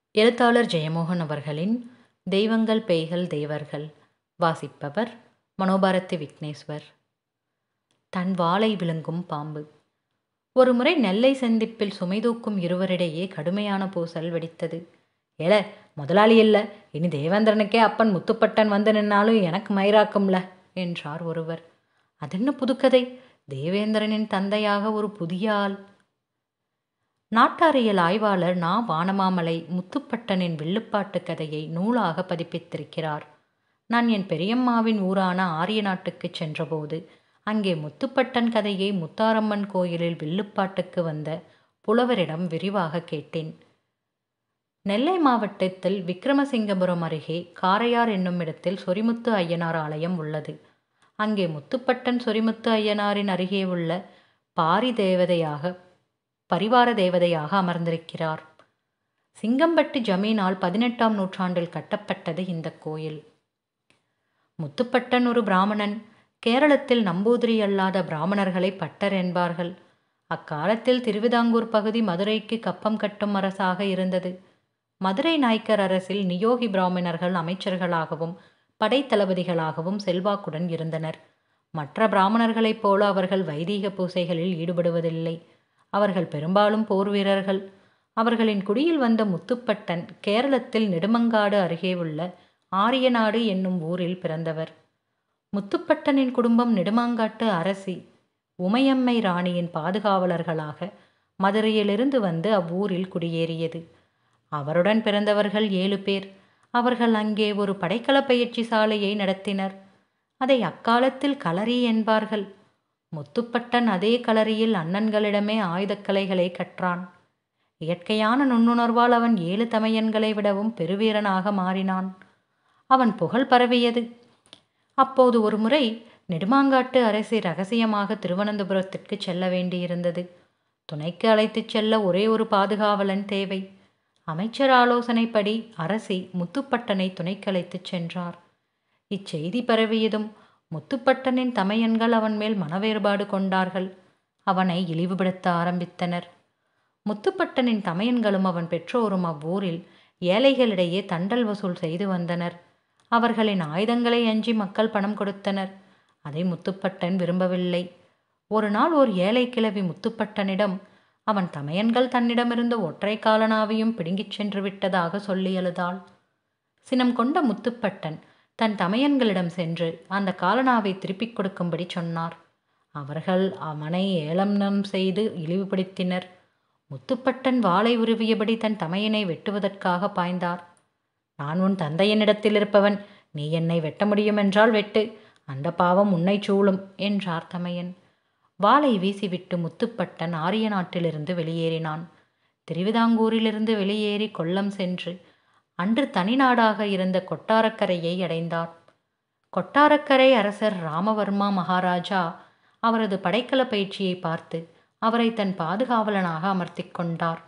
எழுத்தாளர் ஜெயமோகன் அவர்களின் தெய்வங்கள் பேய்கள் தேவர்கள் வாசிப்பவர் மனோபாரதி விக்னேஸ்வர் தன் வாளை விழுங்கும் பாம்பு ஒருமுறை நெல்லை சந்திப்பில் சுமை தூக்கும் இருவரிடையே கடுமையான பூசல் வெடித்தது ஏல முதலாளி இல்லை இனி தேவேந்திரனுக்கே அப்பன் முத்துப்பட்டன் வந்து நின்னாலும் எனக்கு மயிராக்கும்ல என்றார் ஒருவர் அதென்ன புதுக்கதை தேவேந்திரனின் தந்தையாக ஒரு புதிய ஆள் நாட்டாரியல் ஆய்வாளர் நா வானமாமலை முத்துப்பட்டனின் வில்லுப்பாட்டு கதையை நூலாக பதிப்பித்திருக்கிறார் நான் என் பெரியம்மாவின் ஊரான ஆரிய நாட்டுக்கு சென்றபோது அங்கே முத்துப்பட்டன் கதையை முத்தாரம்மன் கோயிலில் வில்லுப்பாட்டுக்கு வந்த புலவரிடம் விரிவாக கேட்டேன் நெல்லை மாவட்டத்தில் விக்ரமசிங்கபுரம் அருகே காரையார் என்னும் இடத்தில் சொரிமுத்து ஐயனார் ஆலயம் உள்ளது அங்கே முத்துப்பட்டன் சொரிமுத்து ஐயனாரின் அருகே உள்ள பாரி தேவதையாக பரிவார தேவதையாக அமர்ந்திருக்கிறார் சிங்கம்பட்டி ஜமீனால் பதினெட்டாம் நூற்றாண்டில் கட்டப்பட்டது இந்த கோயில் முத்துப்பட்டன் ஒரு பிராமணன் கேரளத்தில் நம்பூதிரி அல்லாத பிராமணர்களை பட்டர் என்பார்கள் அக்காலத்தில் திருவிதாங்கூர் பகுதி மதுரைக்கு கப்பம் கட்டும் அரசாக இருந்தது மதுரை நாய்க்கர் அரசில் நியோகி பிராமணர்கள் அமைச்சர்களாகவும் படைத்தளபதிகளாகவும் செல்வாக்குடன் இருந்தனர் மற்ற பிராமணர்களைப் போல அவர்கள் வைதீக பூசைகளில் ஈடுபடுவதில்லை அவர்கள் பெரும்பாலும் போர் வீரர்கள் அவர்களின் குடியில் வந்த முத்துப்பட்டன் கேரளத்தில் நெடுமங்காடு அருகே உள்ள ஆரியநாடு என்னும் ஊரில் பிறந்தவர் முத்துப்பட்டனின் குடும்பம் நெடுமாங்காட்டு அரசி உமையம்மை ராணியின் பாதுகாவலர்களாக மதுரையிலிருந்து வந்து அவ்வூரில் குடியேறியது அவருடன் பிறந்தவர்கள் ஏழு பேர் அவர்கள் அங்கே ஒரு படைக்கல பயிற்சி சாலையை நடத்தினர் அதை அக்காலத்தில் களரி என்பார்கள் முத்துப்பட்டன் அதே களரியில் அண்ணன்களிடமே ஆயுதக்கலைகளை கற்றான் இயற்கையான நுண்ணுணர்வால் அவன் ஏழு தமையன்களை விடவும் பெருவீரனாக மாறினான் அவன் புகழ் பரவியது அப்போது ஒரு முறை நெடுமாங்காட்டு அரசி ரகசியமாக திருவனந்தபுரத்திற்கு செல்ல வேண்டியிருந்தது துணைக்கு அழைத்துச் செல்ல ஒரே ஒரு பாதுகாவலன் தேவை அமைச்சர் ஆலோசனைப்படி அரசி முத்துப்பட்டனை துணைக்கு அழைத்துச் சென்றார் இச்செய்தி பரவியதும் முத்துப்பட்டனின் தமையன்கள் அவன் மேல் மனவேறுபாடு கொண்டார்கள் அவனை இழிவுபடுத்த ஆரம்பித்தனர் முத்துப்பட்டனின் தமையன்களும் அவன் பெற்றோரும் அவ்வூரில் ஏழைகளிடையே தண்டல் வசூல் செய்து வந்தனர் அவர்களின் ஆயுதங்களை அஞ்சி மக்கள் பணம் கொடுத்தனர் அதை முத்துப்பட்டன் விரும்பவில்லை ஒரு நாள் ஒரு ஏழை கிழவி முத்துப்பட்டனிடம் அவன் தமையன்கள் தன்னிடமிருந்த ஒற்றை காலனாவையும் பிடுங்கிச் சென்று விட்டதாக சொல்லி எழுதாள் சினம் கொண்ட முத்துப்பட்டன் தன் தமையன்களிடம் சென்று அந்த காலனாவை திருப்பிக் கொடுக்கும்படி சொன்னார் அவர்கள் அவனை ஏளனம் செய்து இழிவுபடுத்தினர் முத்துப்பட்டன் வாளை உருவியபடி தன் தமையனை வெட்டுவதற்காக பாய்ந்தார் நான் உன் தந்தையனிடத்தில் இருப்பவன் நீ என்னை வெட்ட முடியுமென்றால் வெட்டு அந்த பாவம் உன்னை சூழும் என்றார் தமையன் வாளை வீசிவிட்டு முத்துப்பட்டன் ஆரிய நாட்டிலிருந்து வெளியேறினான் திருவிதாங்கூரிலிருந்து வெளியேறி கொல்லம் சென்று அன்று தனிநாடாக இருந்த கொட்டாரக்கரையை அடைந்தார் கொட்டாரக்கரை அரசர் ராமவர்மா மகாராஜா அவரது படைக்கல பயிற்சியை பார்த்து அவரை தன் பாதுகாவலனாக அமர்த்தி கொண்டார்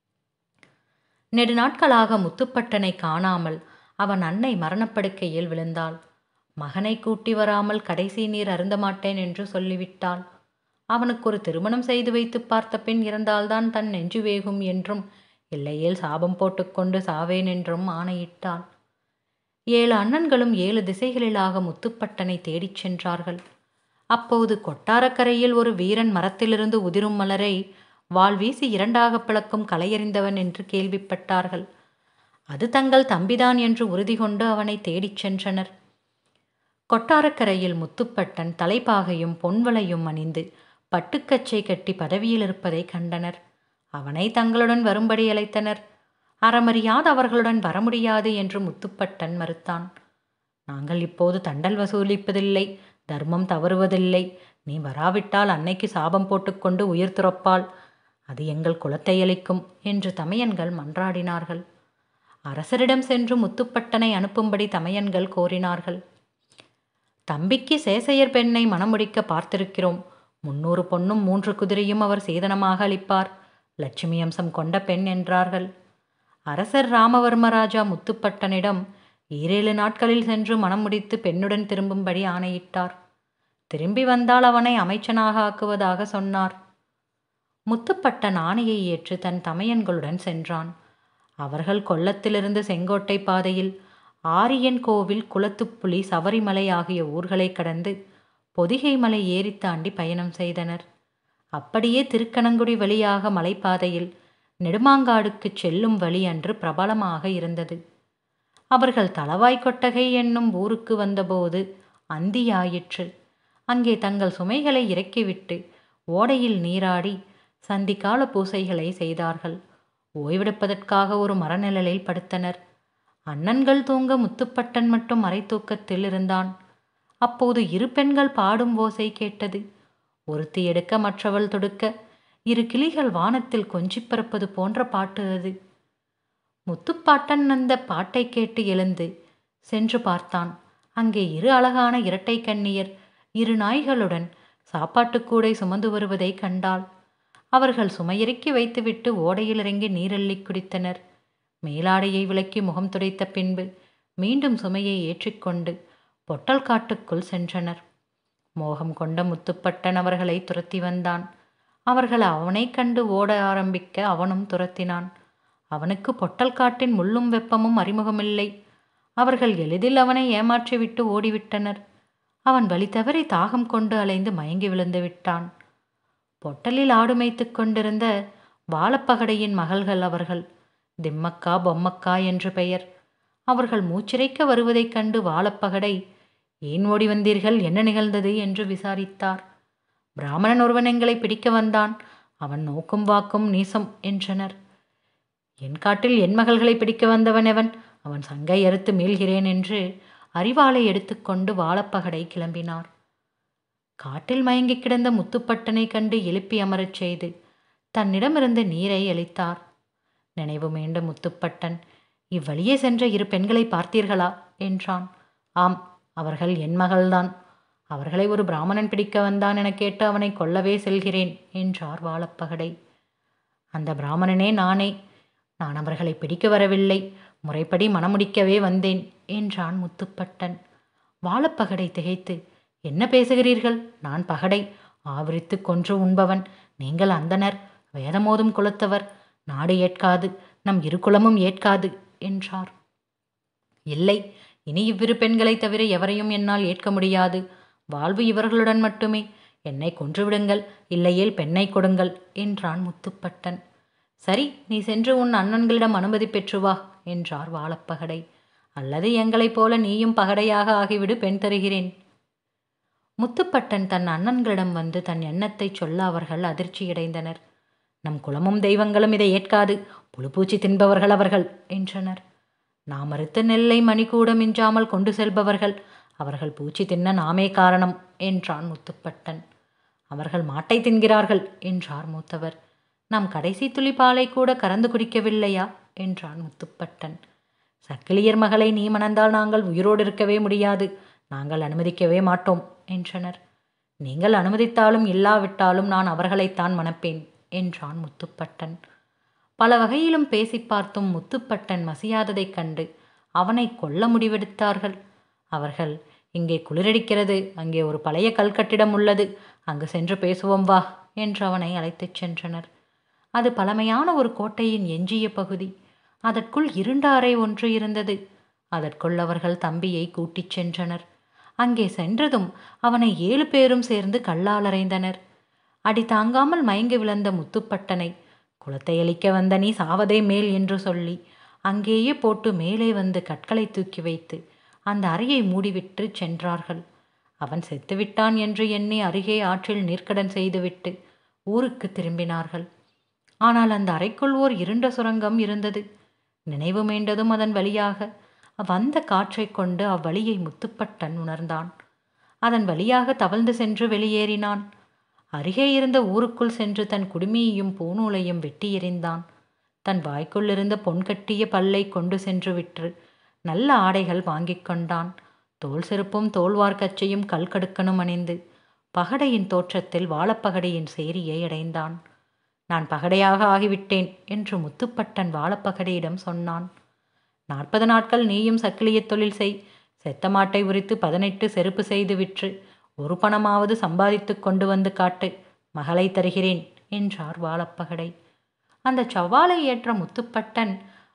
நெடுநாட்களாக முத்துப்பட்டனை காணாமல் அவன் அன்னை மரணப்படுக்கையில் விழுந்தாள் மகனை கூட்டி வராமல் கடைசி நீர் அருந்த மாட்டேன் என்று சொல்லிவிட்டாள் அவனுக்கு ஒரு திருமணம் செய்து வைத்து பார்த்த பின் இருந்தால்தான் தன் நெஞ்சு வேகும் என்றும் இல்லையேல் சாபம் போட்டுக்கொண்டு சாவேன் என்றும் ஆணையிட்டாள் ஏழு அண்ணன்களும் ஏழு திசைகளிலாக முத்துப்பட்டனை தேடிச் சென்றார்கள் அப்போது கொட்டாரக்கரையில் ஒரு வீரன் மரத்திலிருந்து உதிரும் மலரை வாள் வீசி இரண்டாக பிளக்கும் கலையறிந்தவன் என்று கேள்விப்பட்டார்கள் அது தங்கள் தம்பிதான் என்று உறுதி கொண்டு அவனை தேடிச் சென்றனர் கொட்டாரக்கரையில் முத்துப்பட்டன் தலைப்பாகையும் பொன்வளையும் அணிந்து பட்டுக்கச்சை கட்டி பதவியில் இருப்பதை கண்டனர் அவனை தங்களுடன் வரும்படி அழைத்தனர் அறமறியாத அவர்களுடன் வர முடியாது என்று முத்துப்பட்டன் மறுத்தான் நாங்கள் இப்போது தண்டல் வசூலிப்பதில்லை தர்மம் தவறுவதில்லை நீ வராவிட்டால் அன்னைக்கு சாபம் போட்டுக்கொண்டு உயிர் துறப்பாள் அது எங்கள் குலத்தை அளிக்கும் என்று தமையன்கள் மன்றாடினார்கள் அரசரிடம் சென்று முத்துப்பட்டனை அனுப்பும்படி தமையன்கள் கோரினார்கள் தம்பிக்கு சேசையர் பெண்ணை மணமுடிக்க பார்த்திருக்கிறோம் முன்னூறு பொன்னும் மூன்று குதிரையும் அவர் சீதனமாக அளிப்பார் லட்சுமி அம்சம் கொண்ட பெண் என்றார்கள் அரசர் ராமவர்மராஜா முத்துப்பட்டனிடம் ஈரேழு நாட்களில் சென்று மனம் முடித்து பெண்ணுடன் திரும்பும்படி ஆணையிட்டார் திரும்பி வந்தால் அவனை அமைச்சனாக ஆக்குவதாக சொன்னார் முத்துப்பட்டன் ஆணையை ஏற்று தன் தமையன்களுடன் சென்றான் அவர்கள் கொல்லத்திலிருந்து செங்கோட்டை பாதையில் ஆரியன் கோவில் குளத்துப்புலி சபரிமலை ஆகிய ஊர்களை கடந்து பொதிகை மலை ஏறி தாண்டி பயணம் செய்தனர் அப்படியே திருக்கணங்குடி வழியாக மலைப்பாதையில் நெடுமாங்காடுக்கு செல்லும் வழி அன்று பிரபலமாக இருந்தது அவர்கள் தளவாய் கொட்டகை என்னும் ஊருக்கு வந்தபோது அந்தியாயிற்று அங்கே தங்கள் சுமைகளை இறக்கிவிட்டு ஓடையில் நீராடி சந்திக்கால பூசைகளை செய்தார்கள் ஓய்வெடுப்பதற்காக ஒரு மரநிழலில் படுத்தனர் அண்ணன்கள் தூங்க முத்துப்பட்டன் மட்டும் அரை தூக்கத்தில் இருந்தான் அப்போது இரு பெண்கள் பாடும் ஓசை கேட்டது ஒருத்தி எடுக்க மற்றவள் தொடுக்க இரு கிளிகள் வானத்தில் கொஞ்சிப் பறப்பது போன்ற பாட்டு அது முத்துப்பாட்டன் அந்த பாட்டை கேட்டு எழுந்து சென்று பார்த்தான் அங்கே இரு அழகான இரட்டை கண்ணியர் இரு நாய்களுடன் சாப்பாட்டுக்கூடை சுமந்து வருவதை கண்டாள் அவர்கள் சுமையிறக்கி வைத்துவிட்டு ஓடையில் இறங்கி நீரள்ளி குடித்தனர் மேலாடையை விலக்கி முகம் துடைத்த பின்பு மீண்டும் சுமையை ஏற்றிக்கொண்டு பொட்டல் காட்டுக்குள் சென்றனர் மோகம் கொண்ட முத்துப்பட்டன் அவர்களை துரத்தி வந்தான் அவர்கள் அவனைக் கண்டு ஓட ஆரம்பிக்க அவனும் துரத்தினான் அவனுக்கு பொட்டல் காட்டின் முள்ளும் வெப்பமும் அறிமுகமில்லை அவர்கள் எளிதில் அவனை ஏமாற்றிவிட்டு ஓடிவிட்டனர் அவன் வழி தவறி தாகம் கொண்டு அலைந்து மயங்கி விழுந்து விட்டான் பொட்டலில் ஆடு மேய்த்து கொண்டிருந்த வாழப்பகடையின் மகள்கள் அவர்கள் திம்மக்கா பொம்மக்கா என்று பெயர் அவர்கள் மூச்சிறைக்க வருவதைக் கண்டு வாழப்பகடை ஏன் ஓடி வந்தீர்கள் என்ன நிகழ்ந்தது என்று விசாரித்தார் பிராமணன் ஒருவன் எங்களை பிடிக்க வந்தான் அவன் நோக்கும் வாக்கும் நீசம் என்றனர் என் காட்டில் என் மகள்களை பிடிக்க வந்தவன் எவன் அவன் சங்கை அறுத்து மீள்கிறேன் என்று அறிவாளை எடுத்துக்கொண்டு வாழப்பகடை கிளம்பினார் காட்டில் மயங்கி கிடந்த முத்துப்பட்டனை கண்டு எழுப்பி அமரச் செய்து தன்னிடமிருந்த நீரை அளித்தார் நினைவு மீண்ட முத்துப்பட்டன் இவ்வழியே சென்ற இரு பெண்களை பார்த்தீர்களா என்றான் ஆம் அவர்கள் என் மகள்தான் அவர்களை ஒரு பிராமணன் பிடிக்க வந்தான் என கேட்டு அவனை கொல்லவே செல்கிறேன் என்றார் வாழப்பகடை அந்த பிராமணனே நானே நான் அவர்களை பிடிக்க வரவில்லை முறைப்படி மணமுடிக்கவே வந்தேன் என்றான் முத்துப்பட்டன் வாழப்பகடை திகைத்து என்ன பேசுகிறீர்கள் நான் பகடை ஆவரித்து கொன்று உண்பவன் நீங்கள் அந்தனர் வேதமோதும் குலத்தவர் நாடு ஏற்காது நம் இரு குலமும் ஏற்காது என்றார் இல்லை இனி இவ்விரு பெண்களை தவிர எவரையும் என்னால் ஏற்க முடியாது வாழ்வு இவர்களுடன் மட்டுமே என்னை கொன்றுவிடுங்கள் இல்லையேல் பெண்ணை கொடுங்கள் என்றான் முத்துப்பட்டன் சரி நீ சென்று உன் அண்ணன்களிடம் அனுமதி பெற்று வா என்றார் வாழப்பகடை அல்லது எங்களைப் போல நீயும் பகடையாக ஆகிவிடு பெண் தருகிறேன் முத்துப்பட்டன் தன் அண்ணன்களிடம் வந்து தன் எண்ணத்தை சொல்ல அவர்கள் அதிர்ச்சியடைந்தனர் நம் குலமும் தெய்வங்களும் இதை ஏற்காது புழுப்பூச்சி தின்பவர்கள் அவர்கள் என்றனர் நாம் மறுத்த நெல்லை மணிக்கூட மிஞ்சாமல் கொண்டு செல்பவர்கள் அவர்கள் பூச்சி தின்ன நாமே காரணம் என்றான் முத்துப்பட்டன் அவர்கள் மாட்டை தின்கிறார்கள் என்றார் மூத்தவர் நாம் கடைசி துளி பாலை கூட கறந்து குடிக்கவில்லையா என்றான் முத்துப்பட்டன் சக்கிலியர் மகளை நீ மணந்தால் நாங்கள் உயிரோடு இருக்கவே முடியாது நாங்கள் அனுமதிக்கவே மாட்டோம் என்றனர் நீங்கள் அனுமதித்தாலும் இல்லாவிட்டாலும் நான் அவர்களைத்தான் மணப்பேன் என்றான் முத்துப்பட்டன் பல வகையிலும் பேசி பார்த்தும் முத்துப்பட்டன் மசியாததைக் கண்டு அவனை கொல்ல முடிவெடுத்தார்கள் அவர்கள் இங்கே குளிரடிக்கிறது அங்கே ஒரு பழைய கல்கட்டிடம் உள்ளது அங்கு சென்று பேசுவோம் வா என்று அவனை அழைத்துச் சென்றனர் அது பழமையான ஒரு கோட்டையின் எஞ்சிய பகுதி அதற்குள் இருண்ட அறை ஒன்று இருந்தது அதற்குள் அவர்கள் தம்பியை கூட்டிச் சென்றனர் அங்கே சென்றதும் அவனை ஏழு பேரும் சேர்ந்து கல்லால் அறைந்தனர் அடி தாங்காமல் மயங்கி விழுந்த முத்துப்பட்டனை குளத்தை அழிக்க வந்த நீ சாவதே மேல் என்று சொல்லி அங்கேயே போட்டு மேலே வந்து கற்களை தூக்கி வைத்து அந்த அறையை மூடிவிட்டு சென்றார்கள் அவன் செத்துவிட்டான் என்று எண்ணி அருகே ஆற்றில் நீர்க்கடன் செய்துவிட்டு ஊருக்கு திரும்பினார்கள் ஆனால் அந்த அறைக்குள் ஓர் இருண்ட சுரங்கம் இருந்தது நினைவு மீண்டதும் அதன் வழியாக வந்த காற்றைக் கொண்டு அவ்வழியை முத்துப்பட்டன் உணர்ந்தான் அதன் வழியாக தவழ்ந்து சென்று வெளியேறினான் அருகே இருந்த ஊருக்குள் சென்று தன் குடுமியையும் பூநூலையும் வெட்டி எறிந்தான் தன் வாய்க்குள் இருந்த பொன் கட்டிய பல்லை கொண்டு சென்று விற்று நல்ல ஆடைகள் வாங்கிக் கொண்டான் தோல் செருப்பும் தோல்வார் கச்சையும் கல்கடுக்கனும் அணிந்து பகடையின் தோற்றத்தில் வாழப்பகடையின் சேரியை அடைந்தான் நான் பகடையாக ஆகிவிட்டேன் என்று முத்துப்பட்டன் வாழப்பகடையிடம் சொன்னான் நாற்பது நாட்கள் நீயும் சக்கிலிய தொழில் செய் செத்த மாட்டை உரித்து பதினெட்டு செருப்பு செய்து விற்று ஒரு பணமாவது சம்பாதித்து கொண்டு வந்து காட்டு மகளை தருகிறேன் என்றார் வாழப்பகடை அந்த சவாலை ஏற்ற முத்துப்பட்டன்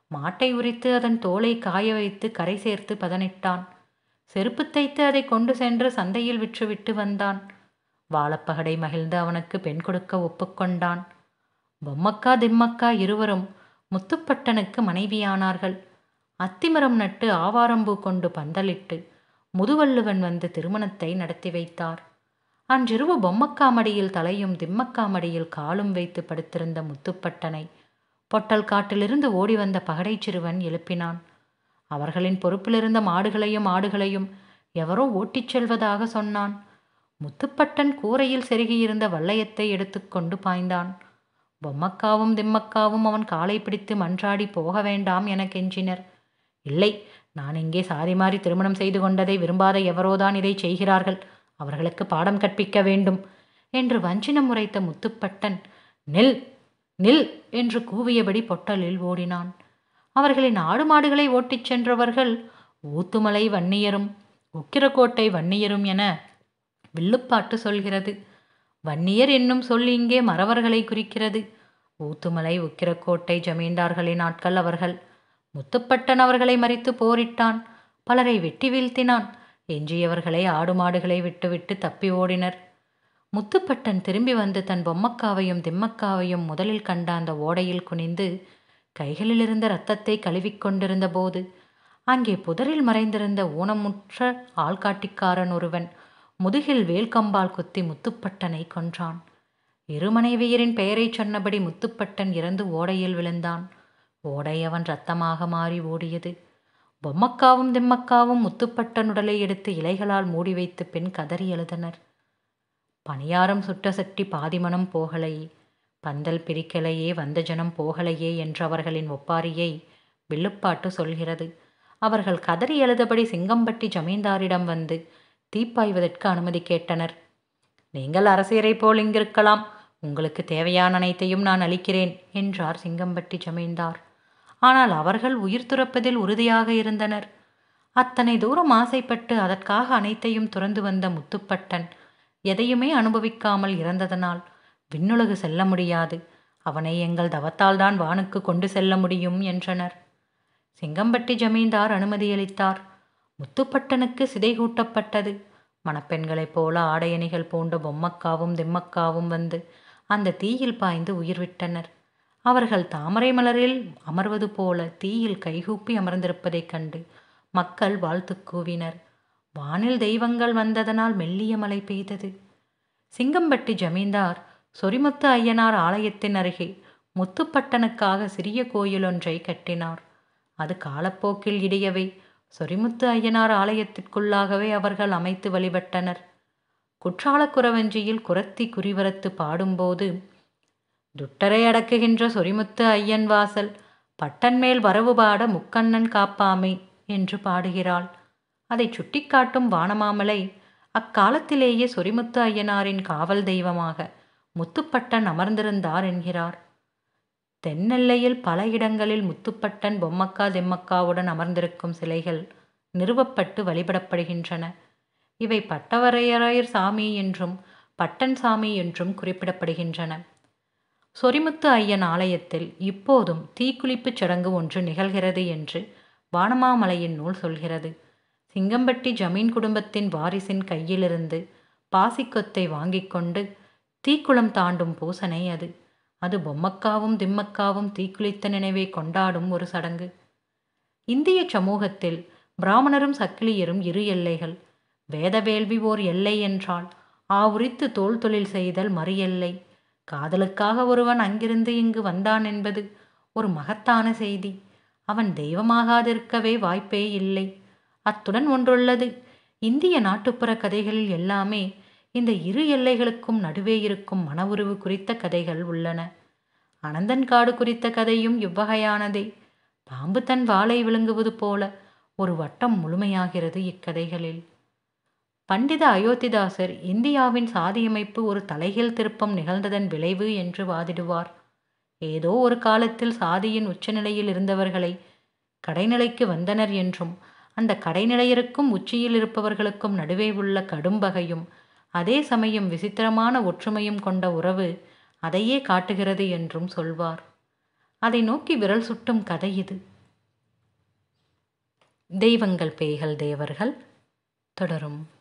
மாட்டை உரித்து அதன் தோலை காய வைத்து கரை சேர்த்து பதனிட்டான் செருப்பு தைத்து அதை கொண்டு சென்று சந்தையில் விற்றுவிட்டு வந்தான் வாழப்பகடை மகிழ்ந்து அவனுக்கு பெண் கொடுக்க ஒப்புக்கொண்டான் பொம்மக்கா திம்மக்கா இருவரும் முத்துப்பட்டனுக்கு மனைவியானார்கள் அத்திமரம் நட்டு ஆவாரம்பூ கொண்டு பந்தலிட்டு முதுவள்ளுவன் வந்து திருமணத்தை நடத்தி வைத்தார் அன்றிரவு பொம்மக்கா மடியில் தலையும் திம்மக்கா மடியில் காலும் வைத்து படுத்திருந்த முத்துப்பட்டனை பொட்டல் காட்டிலிருந்து ஓடி வந்த பகடை சிறுவன் எழுப்பினான் அவர்களின் பொறுப்பிலிருந்த மாடுகளையும் ஆடுகளையும் எவரோ ஓட்டிச் செல்வதாக சொன்னான் முத்துப்பட்டன் கூரையில் செருகியிருந்த வளையத்தை எடுத்துக்கொண்டு பாய்ந்தான் பொம்மக்காவும் திம்மக்காவும் அவன் காலை பிடித்து மன்றாடி போக வேண்டாம் என கெஞ்சினர் இல்லை நான் இங்கே சாதி மாறி திருமணம் செய்து கொண்டதை விரும்பாத எவரோதான் இதை செய்கிறார்கள் அவர்களுக்கு பாடம் கற்பிக்க வேண்டும் என்று வஞ்சினம் உரைத்த முத்துப்பட்டன் நில் நில் என்று கூவியபடி பொட்டலில் ஓடினான் அவர்களின் ஆடு மாடுகளை ஓட்டிச் சென்றவர்கள் ஊத்துமலை வன்னியரும் உக்கிரக்கோட்டை வன்னியரும் என வில்லுப்பாட்டு சொல்கிறது வன்னியர் என்னும் சொல் இங்கே மறவர்களை குறிக்கிறது ஊத்துமலை உக்கிரக்கோட்டை ஜமீன்தார்களின் ஆட்கள் அவர்கள் முத்துப்பட்டன் அவர்களை மறித்து போரிட்டான் பலரை வெட்டி வீழ்த்தினான் எஞ்சியவர்களை ஆடு மாடுகளை விட்டுவிட்டு தப்பி ஓடினர் முத்துப்பட்டன் திரும்பி வந்து தன் பொம்மக்காவையும் திம்மக்காவையும் முதலில் கண்ட அந்த ஓடையில் குனிந்து கைகளில் இருந்த இரத்தத்தை கழுவிக்கொண்டிருந்த போது அங்கே புதரில் மறைந்திருந்த ஊனமுற்ற ஆள்காட்டிக்காரன் ஒருவன் முதுகில் வேல்கம்பால் குத்தி முத்துப்பட்டனை கொன்றான் இரு மனைவியரின் பெயரைச் சொன்னபடி முத்துப்பட்டன் இறந்து ஓடையில் விழுந்தான் ஓடை அவன் இரத்தமாக மாறி ஓடியது பொம்மக்காவும் திம்மக்காவும் முத்துப்பட்டன் உடலை எடுத்து இலைகளால் மூடி வைத்து பின் கதறி எழுதனர் பணியாரம் சுட்ட சட்டி பாதிமனம் போகலையே பந்தல் பிரிக்கலையே வந்த ஜனம் போகலையே என்றவர்களின் ஒப்பாரியை வில்லுப்பாட்டு சொல்கிறது அவர்கள் கதறி எழுதபடி சிங்கம்பட்டி ஜமீன்தாரிடம் வந்து தீப்பாய்வதற்கு அனுமதி கேட்டனர் நீங்கள் அரசியரை போல் இங்கிருக்கலாம் உங்களுக்கு தேவையான அனைத்தையும் நான் அளிக்கிறேன் என்றார் சிங்கம்பட்டி ஜமீன்தார் ஆனால் அவர்கள் உயிர் துறப்பதில் உறுதியாக இருந்தனர் அத்தனை தூரம் ஆசைப்பட்டு அதற்காக அனைத்தையும் துறந்து வந்த முத்துப்பட்டன் எதையுமே அனுபவிக்காமல் இறந்ததனால் விண்ணுலகு செல்ல முடியாது அவனை எங்கள் தவத்தால் தான் வானுக்கு கொண்டு செல்ல முடியும் என்றனர் சிங்கம்பட்டி ஜமீன்தார் அனுமதியளித்தார் முத்துப்பட்டனுக்கு சிதை கூட்டப்பட்டது மணப்பெண்களைப் போல ஆடையணிகள் பூண்ட பொம்மக்காவும் திம்மக்காவும் வந்து அந்த தீயில் பாய்ந்து உயிர் விட்டனர் அவர்கள் தாமரை மலரில் அமர்வது போல தீயில் கைகூப்பி அமர்ந்திருப்பதைக் கண்டு மக்கள் வாழ்த்து கூவினர் வானில் தெய்வங்கள் வந்ததனால் மெல்லிய மழை பெய்தது சிங்கம்பட்டி ஜமீன்தார் சொரிமுத்து ஐயனார் ஆலயத்தின் அருகே முத்துப்பட்டனுக்காக சிறிய கோயிலொன்றை கட்டினார் அது காலப்போக்கில் இடியவே சொரிமுத்து ஐயனார் ஆலயத்திற்குள்ளாகவே அவர்கள் அமைத்து வழிபட்டனர் குற்றாலக்குறவஞ்சியில் குரத்தி குறிவரத்து பாடும்போது துட்டரை அடக்குகின்ற சொரிமுத்து ஐயன் வாசல் பட்டன் மேல் வரவு பாட முக்கண்ணன் காப்பாமே என்று பாடுகிறாள் அதை சுட்டிக்காட்டும் வானமாமலை அக்காலத்திலேயே சொரிமுத்து ஐயனாரின் காவல் தெய்வமாக முத்துப்பட்டன் அமர்ந்திருந்தார் என்கிறார் தென்னெல்லையில் பல இடங்களில் முத்துப்பட்டன் பொம்மக்கா தெம்மக்காவுடன் அமர்ந்திருக்கும் சிலைகள் நிறுவப்பட்டு வழிபடப்படுகின்றன இவை பட்டவரையரையர் சாமி என்றும் பட்டன் சாமி என்றும் குறிப்பிடப்படுகின்றன சொரிமுத்து ஐயன் ஆலயத்தில் இப்போதும் தீக்குளிப்புச் சடங்கு ஒன்று நிகழ்கிறது என்று வானமாமலையின் நூல் சொல்கிறது சிங்கம்பட்டி ஜமீன் குடும்பத்தின் வாரிசின் கையிலிருந்து பாசிக்கொத்தை வாங்கிக் கொண்டு தீக்குளம் தாண்டும் பூசனை அது அது பொம்மக்காவும் திம்மக்காவும் தீக்குளித்த நினைவை கொண்டாடும் ஒரு சடங்கு இந்திய சமூகத்தில் பிராமணரும் சக்கிலியரும் இரு எல்லைகள் வேதவேள்வி ஓர் எல்லை என்றால் ஆவுரித்து தோல் தொழில் செய்தல் மறு எல்லை காதலுக்காக ஒருவன் அங்கிருந்து இங்கு வந்தான் என்பது ஒரு மகத்தான செய்தி அவன் தெய்வமாகாதிருக்கவே வாய்ப்பே இல்லை அத்துடன் ஒன்றுள்ளது இந்திய நாட்டுப்புற கதைகளில் எல்லாமே இந்த இரு எல்லைகளுக்கும் நடுவே இருக்கும் மன உருவு குறித்த கதைகள் உள்ளன அனந்தன்காடு குறித்த கதையும் இவ்வகையானதே பாம்பு தன் வாளை விழுங்குவது போல ஒரு வட்டம் முழுமையாகிறது இக்கதைகளில் பண்டித அயோத்திதாசர் இந்தியாவின் சாதியமைப்பு ஒரு தலைகீழ் திருப்பம் நிகழ்ந்ததன் விளைவு என்று வாதிடுவார் ஏதோ ஒரு காலத்தில் சாதியின் உச்சநிலையில் இருந்தவர்களை கடைநிலைக்கு வந்தனர் என்றும் அந்த கடைநிலையருக்கும் உச்சியில் இருப்பவர்களுக்கும் நடுவே உள்ள கடும்பகையும் அதே சமயம் விசித்திரமான ஒற்றுமையும் கொண்ட உறவு அதையே காட்டுகிறது என்றும் சொல்வார் அதை நோக்கி விரல் சுட்டும் கதை இது தெய்வங்கள் பேய்கள் தேவர்கள் தொடரும்